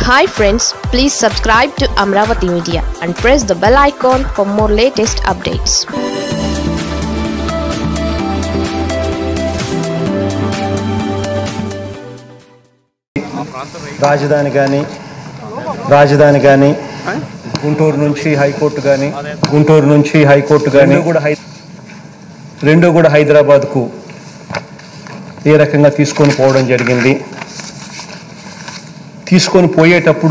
hi friends please subscribe to Amaravati media and press the bell icon for more latest updates రాజధాని కానీ రాజధాని కానీ గుంటూరు నుంచి హైకోర్టు కానీ గుంటూరు నుంచి హైకోర్టు కానీ కూడా హై రెండు కూడా హైదరాబాద్కు ఏ రకంగా తీసుకొని పోవడం జరిగింది తీసుకొని పోయేటప్పుడు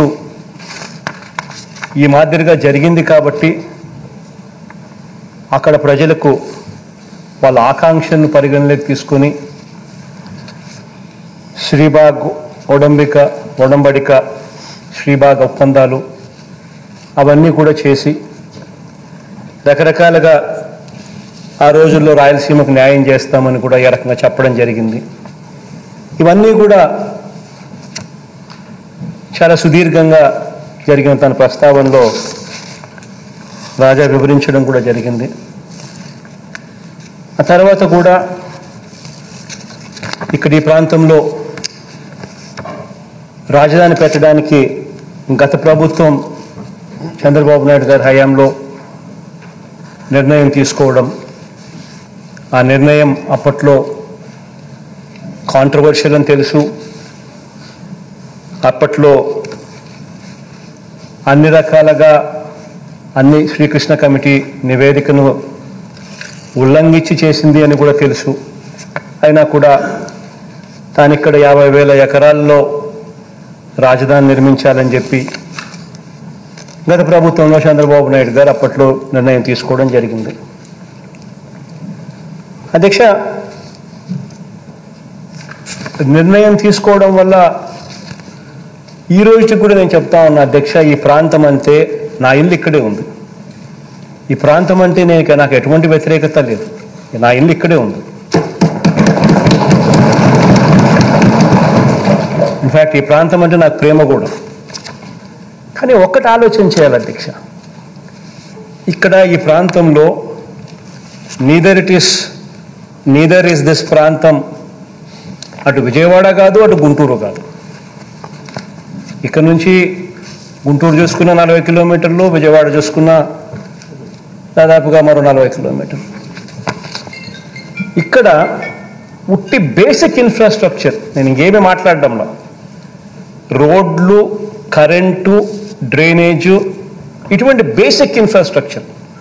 ఈ మాదిరిగా జరిగింది కాబట్టి అక్కడ ప్రజలకు వాళ్ళ ఆకాంక్షలను పరిగణలోకి తీసుకొని శ్రీబాగ్ ఒడంబిక ఒడంబడిక శ్రీబాగ్ ఒప్పందాలు అవన్నీ కూడా చేసి రకరకాలుగా ఆ రోజుల్లో రాయలసీమకు న్యాయం చేస్తామని కూడా ఏ రకంగా చెప్పడం జరిగింది ఇవన్నీ కూడా చాలా సుదీర్ఘంగా జరిగిన తన ప్రస్తావనలో రాజా వివరించడం కూడా జరిగింది ఆ తర్వాత కూడా ఇక్కడ ఈ ప్రాంతంలో రాజధాని పెట్టడానికి గత ప్రభుత్వం చంద్రబాబు నాయుడు గారి హయాంలో నిర్ణయం తీసుకోవడం ఆ నిర్ణయం అప్పట్లో కాంట్రవర్షియల్ అని తెలుసు అప్పట్లో అన్ని రకాలుగా అన్ని శ్రీకృష్ణ కమిటీ నివేదికను ఉల్లంఘించి చేసింది అని కూడా తెలుసు అయినా కూడా తాను ఇక్కడ యాభై వేల ఎకరాల్లో రాజధాని నిర్మించాలని చెప్పి గత ప్రభుత్వంలో చంద్రబాబు నాయుడు గారు అప్పట్లో నిర్ణయం తీసుకోవడం జరిగింది అధ్యక్ష నిర్ణయం తీసుకోవడం వల్ల ఈ రోజుకి కూడా నేను చెప్తా ఉన్నా అధ్యక్ష ఈ ప్రాంతం అంతే నా ఇల్లు ఇక్కడే ఉంది ఈ ప్రాంతం అంటే నేను ఇక నాకు ఎటువంటి వ్యతిరేకత లేదు నా ఇల్లు ఇక్కడే ఉంది ఇన్ఫ్యాక్ట్ ఈ ప్రాంతం అంటే నాకు ప్రేమ కూడా కానీ ఒక్కటి ఆలోచన చేయాలి అధ్యక్ష ఇక్కడ ఈ ప్రాంతంలో neither it is neither is this ప్రాంతం అటు విజయవాడ కాదు అటు గుంటూరు కాదు ఇక్కడ నుంచి గుంటూరు చూసుకున్న నలభై కిలోమీటర్లు విజయవాడ చూసుకున్న దాదాపుగా మరో నలభై కిలోమీటర్లు ఇక్కడ ఉట్టి బేసిక్ ఇన్ఫ్రాస్ట్రక్చర్ నేను ఇంకేమీ మాట్లాడడంలో రోడ్లు కరెంటు డ్రైనేజు ఇటువంటి బేసిక్ ఇన్ఫ్రాస్ట్రక్చర్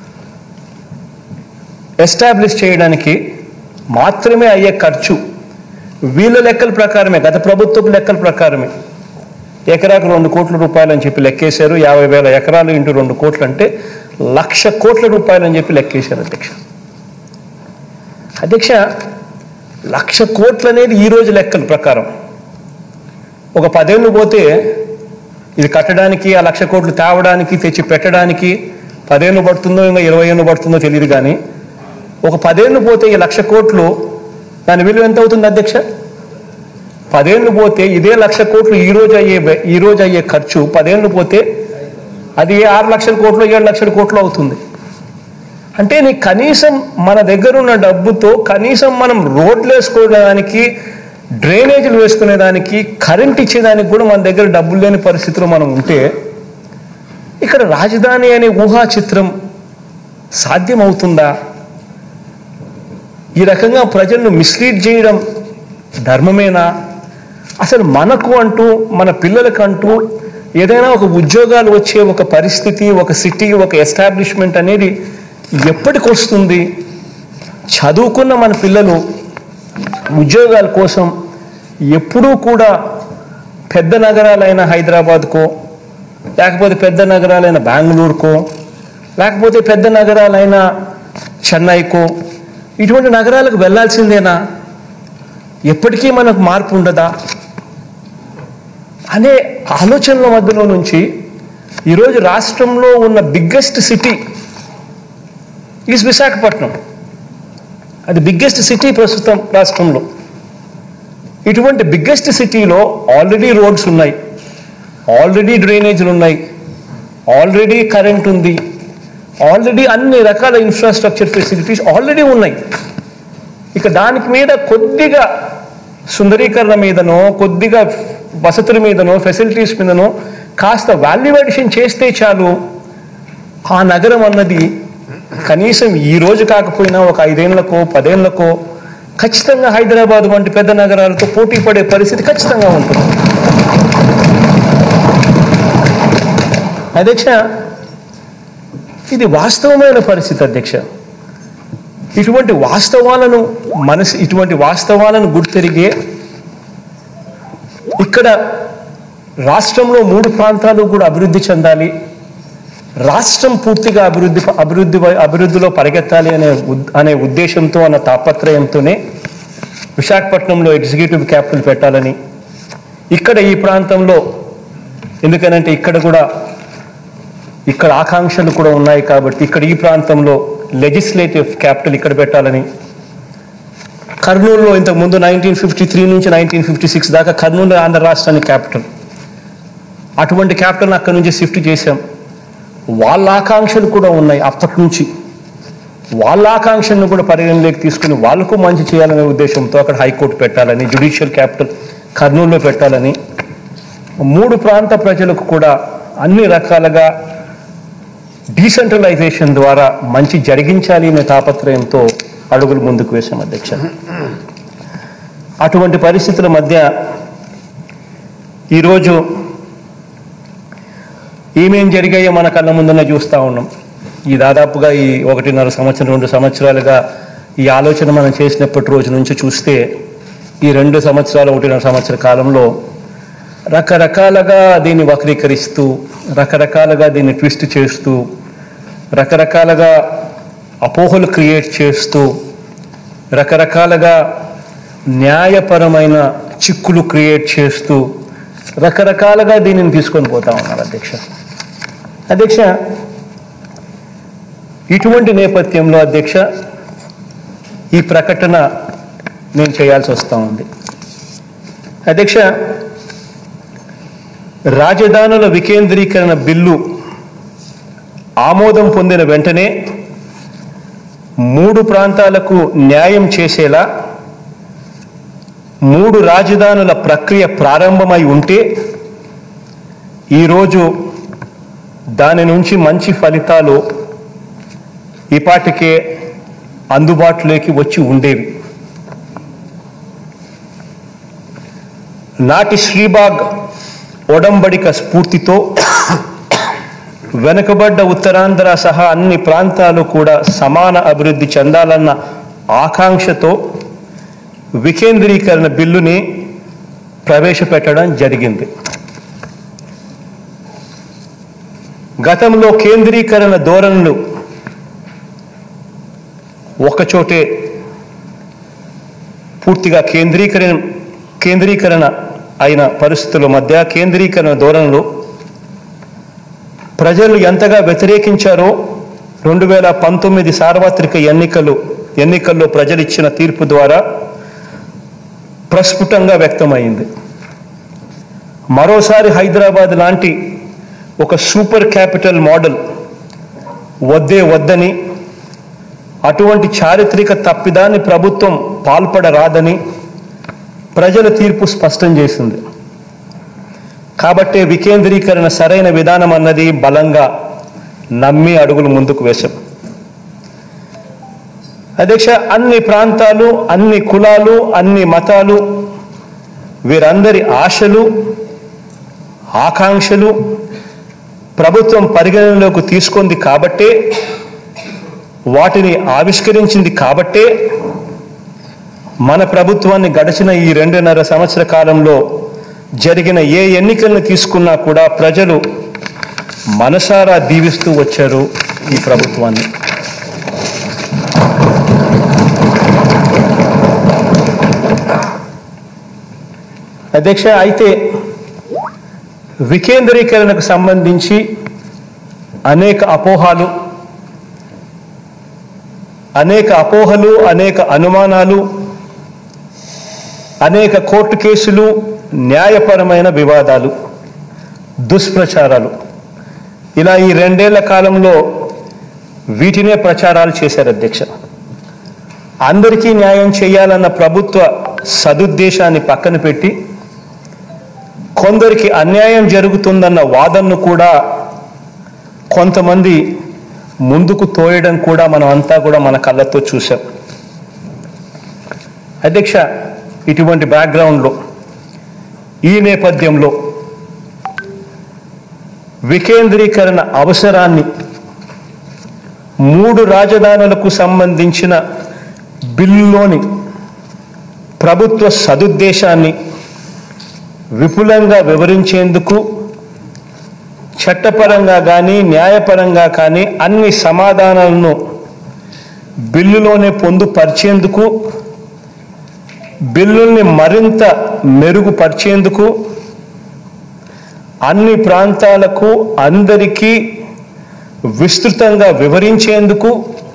ఎస్టాబ్లిష్ చేయడానికి మాత్రమే అయ్యే ఖర్చు వీళ్ళ లెక్కల ప్రకారమే గత ప్రభుత్వపు లెక్కల ప్రకారమే ఎకరాకు రెండు కోట్ల రూపాయలు అని చెప్పి లెక్కేశారు యాభై వేల ఎకరాలు ఇంటూ రెండు కోట్లు అంటే లక్ష కోట్ల రూపాయలు అని చెప్పి లెక్కేశారు అధ్యక్ష అధ్యక్ష లక్ష కోట్లు అనేది ఈ రోజు లెక్కల ప్రకారం ఒక పదేళ్ళు పోతే ఇది కట్టడానికి ఆ లక్ష కోట్లు తేవడానికి తెచ్చి పెట్టడానికి పదేళ్ళు పడుతుందో ఇంకా ఇరవై ఏళ్ళు పడుతుందో తెలియదు కానీ ఒక పదేళ్ళు పోతే ఈ లక్ష కోట్లు దాని విలువ ఎంత అవుతుంది అధ్యక్ష పదేళ్ళు పోతే ఇదే లక్ష కోట్లు ఈ రోజు అయ్యే బె- ఈ రోజు అయ్యే ఖర్చు పదేళ్ళు పోతే అది ఏ ఆరు లక్షల కోట్లు ఏడు లక్షల కోట్లు అవుతుంది అంటే నీ కనీసం మన దగ్గర ఉన్న డబ్బుతో కనీసం మనం రోడ్లు వేసుకోవడానికి డ్రైనేజీలు వేసుకునేదానికి కరెంట్ ఇచ్చేదానికి కూడా మన దగ్గర డబ్బులు లేని పరిస్థితిలో మనం ఉంటే ఇక్కడ రాజధాని అనే ఊహా చిత్రం సాధ్యమవుతుందా ఈ రకంగా ప్రజలను మిస్లీడ్ చేయడం ధర్మమేనా అసలు మనకు అంటూ మన పిల్లలకంటూ ఏదైనా ఒక ఉద్యోగాలు వచ్చే ఒక పరిస్థితి ఒక సిటీ ఒక ఎస్టాబ్లిష్మెంట్ అనేది ఎప్పటికి వస్తుంది చదువుకున్న మన పిల్లలు ఉద్యోగాల కోసం ఎప్పుడూ కూడా పెద్ద నగరాలైన హైదరాబాద్కో లేకపోతే పెద్ద నగరాలైన బెంగళూరుకో లేకపోతే పెద్ద నగరాలైన చెన్నైకో ఇటువంటి నగరాలకు వెళ్ళాల్సిందేనా ఎప్పటికీ మనకు మార్పు ఉండదా అనే ఆలోచనల మధ్యలో నుంచి ఈరోజు రాష్ట్రంలో ఉన్న బిగ్గెస్ట్ సిటీ ఈజ్ విశాఖపట్నం అది బిగ్గెస్ట్ సిటీ ప్రస్తుతం రాష్ట్రంలో ఇటువంటి బిగ్గెస్ట్ సిటీలో ఆల్రెడీ రోడ్స్ ఉన్నాయి ఆల్రెడీ డ్రైనేజీలు ఉన్నాయి ఆల్రెడీ కరెంట్ ఉంది ఆల్రెడీ అన్ని రకాల ఇన్ఫ్రాస్ట్రక్చర్ ఫెసిలిటీస్ ఆల్రెడీ ఉన్నాయి ఇక దానికి మీద కొద్దిగా సుందరీకరణ మీదనో కొద్దిగా వసతుల మీదనో ఫెసిలిటీస్ మీదనో కాస్త వాల్యూ అడిషన్ చేస్తే చాలు ఆ నగరం అన్నది కనీసం ఈ రోజు కాకపోయినా ఒక ఐదేళ్లకో పదేళ్లకో ఖచ్చితంగా హైదరాబాద్ వంటి పెద్ద నగరాలతో పోటీ పడే పరిస్థితి ఖచ్చితంగా ఉంటుంది అధ్యక్ష ఇది వాస్తవమైన పరిస్థితి అధ్యక్ష ఇటువంటి వాస్తవాలను మనసు ఇటువంటి వాస్తవాలను గుర్తెరిగే ఇక్కడ రాష్ట్రంలో మూడు ప్రాంతాలు కూడా అభివృద్ధి చెందాలి రాష్ట్రం పూర్తిగా అభివృద్ధి అభివృద్ధి వై- అభివృద్ధిలో పరిగెత్తాలి అనే ఉద్- అనే ఉద్దేశంతో అన్న తాపత్రయంతోనే విశాఖపట్నంలో ఎగ్జిక్యూటివ్ క్యాపిటల్ పెట్టాలని ఇక్కడ ఈ ప్రాంతంలో ఎందుకనంటే ఇక్కడ కూడా ఇక్కడ ఆకాంక్షలు కూడా ఉన్నాయి కాబట్టి ఇక్కడ ఈ ప్రాంతంలో లెజిస్లేటివ్ క్యాపిటల్ ఇక్కడ పెట్టాలని కర్నూలులో ఇంతకు ముందు నైన్టీన్ ఫిఫ్టీ త్రీ నుంచి నైన్టీన్ ఫిఫ్టీ సిక్స్ దాకా కర్నూలు ఆంధ్ర రాష్ట్రానికి క్యాపిటల్ అటువంటి క్యాపిటల్ అక్కడి నుంచి షిఫ్ట్ చేశాం వాళ్ళ ఆకాంక్షలు కూడా ఉన్నాయి అప్పటి నుంచి వాళ్ళ ఆకాంక్షలను కూడా పరిగణలోకి తీసుకుని వాళ్ళకు మంచి చేయాలనే ఉద్దేశంతో అక్కడ హైకోర్టు పెట్టాలని జ్యుడిషియల్ క్యాపిటల్ కర్నూలులో పెట్టాలని మూడు ప్రాంత ప్రజలకు కూడా అన్ని రకాలుగా డీసెంట్రలైజేషన్ ద్వారా మంచి జరిగించాలి అనే తాపత్రయంతో అడుగులు ముందుకు వేశాం అధ్యక్ష అటువంటి పరిస్థితుల మధ్య ఈరోజు ఏమేం జరిగాయో మన కళ్ళ ముందునే చూస్తూ ఉన్నాం ఈ దాదాపుగా ఈ ఒకటిన్నర సంవత్సరం రెండు సంవత్సరాలుగా ఈ ఆలోచన మనం చేసినప్పటి రోజు నుంచి చూస్తే ఈ రెండు సంవత్సరాలు ఒకటిన్నర సంవత్సర కాలంలో రకరకాలుగా దీన్ని వక్రీకరిస్తూ రకరకాలుగా దీన్ని ట్విస్ట్ చేస్తూ రకరకాలుగా అపోహలు క్రియేట్ చేస్తూ రకరకాలుగా న్యాయపరమైన చిక్కులు క్రియేట్ చేస్తూ రకరకాలుగా దీనిని తీసుకొని పోతా ఉన్నారు అధ్యక్ష అధ్యక్ష ఇటువంటి నేపథ్యంలో అధ్యక్ష ఈ ప్రకటన నేను చేయాల్సి వస్తూ ఉంది అధ్యక్ష రాజధానుల వికేంద్రీకరణ బిల్లు ఆమోదం పొందిన వెంటనే మూడు ప్రాంతాలకు న్యాయం చేసేలా మూడు రాజధానుల ప్రక్రియ ప్రారంభమై ఉంటే ఈరోజు దాని నుంచి మంచి ఫలితాలు ఈపాటికే అందుబాటులోకి వచ్చి ఉండేవి నాటి శ్రీబాగ్ ఒడంబడిక స్ఫూర్తితో వెనుకబడ్డ ఉత్తరాంధ్ర సహా అన్ని ప్రాంతాలు కూడా సమాన అభివృద్ధి చెందాలన్న ఆకాంక్షతో వికేంద్రీకరణ బిల్లుని ప్రవేశపెట్టడం జరిగింది గతంలో కేంద్రీకరణ ధోరణులు ఒకచోటే పూర్తిగా కేంద్రీకరణ కేంద్రీకరణ అయిన పరిస్థితుల మధ్య కేంద్రీకరణ ధోరణులు ప్రజలు ఎంతగా వ్యతిరేకించారో రెండు వేల పంతొమ్మిది సార్వత్రిక ఎన్నికలు ఎన్నికల్లో ప్రజలు ఇచ్చిన తీర్పు ద్వారా ప్రస్ఫుటంగా వ్యక్తమైంది మరోసారి హైదరాబాద్ లాంటి ఒక సూపర్ క్యాపిటల్ మోడల్ వద్దే వద్దని అటువంటి చారిత్రక తప్పిదాన్ని ప్రభుత్వం పాల్పడరాదని ప్రజల తీర్పు స్పష్టం చేసింది కాబట్టే వికేంద్రీకరణ సరైన విధానం అన్నది బలంగా నమ్మి అడుగులు ముందుకు వేశాం అధ్యక్ష అన్ని ప్రాంతాలు అన్ని కులాలు అన్ని మతాలు వీరందరి ఆశలు ఆకాంక్షలు ప్రభుత్వం పరిగణనలోకి తీసుకుంది కాబట్టే వాటిని ఆవిష్కరించింది కాబట్టే మన ప్రభుత్వాన్ని గడిచిన ఈ రెండున్నర సంవత్సర కాలంలో జరిగిన ఏ ఎన్నికలను తీసుకున్నా కూడా ప్రజలు మనసారా దీవిస్తూ వచ్చారు ఈ ప్రభుత్వాన్ని అధ్యక్ష అయితే వికేంద్రీకరణకు సంబంధించి అనేక అపోహాలు అనేక అపోహలు అనేక అనుమానాలు అనేక కోర్టు కేసులు న్యాయపరమైన వివాదాలు దుష్ప్రచారాలు ఇలా ఈ రెండేళ్ల కాలంలో వీటినే ప్రచారాలు చేశారు అధ్యక్ష అందరికీ న్యాయం చేయాలన్న ప్రభుత్వ సదుద్దేశాన్ని పక్కన పెట్టి కొందరికి అన్యాయం జరుగుతుందన్న వాదనను కూడా కొంతమంది ముందుకు తోయడం కూడా మనం అంతా కూడా మన కళ్ళతో చూసాం అధ్యక్ష ఇటువంటి బ్యాక్గ్రౌండ్లో ఈ నేపథ్యంలో వికేంద్రీకరణ అవసరాన్ని మూడు రాజధానులకు సంబంధించిన బిల్లులోని ప్రభుత్వ సదుద్దేశాన్ని విపులంగా వివరించేందుకు చట్టపరంగా కానీ న్యాయపరంగా కానీ అన్ని సమాధానాలను బిల్లులోనే పొందుపరిచేందుకు బిల్లుల్ని మరింత మెరుగుపరిచేందుకు అన్ని ప్రాంతాలకు అందరికీ విస్తృతంగా వివరించేందుకు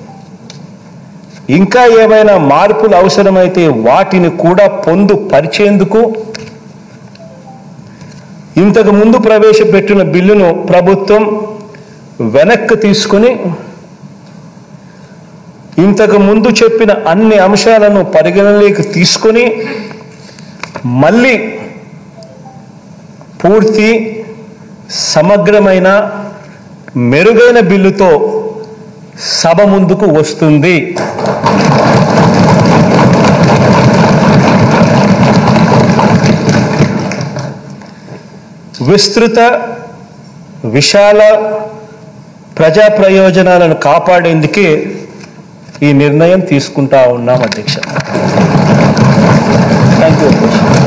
ఇంకా ఏమైనా మార్పులు అవసరమైతే వాటిని కూడా పొందుపరిచేందుకు ఇంతకు ముందు ప్రవేశపెట్టిన బిల్లును ప్రభుత్వం వెనక్కి తీసుకుని ఇంతకు ముందు చెప్పిన అన్ని అంశాలను పరిగణలోకి తీసుకొని మళ్ళీ పూర్తి సమగ్రమైన మెరుగైన బిల్లుతో సభ ముందుకు వస్తుంది విస్తృత విశాల ప్రజా ప్రయోజనాలను కాపాడేందుకే ఈ నిర్ణయం తీసుకుంటా ఉన్నాం అధ్యక్ష థ్యాంక్ యూ అధ్యక్ష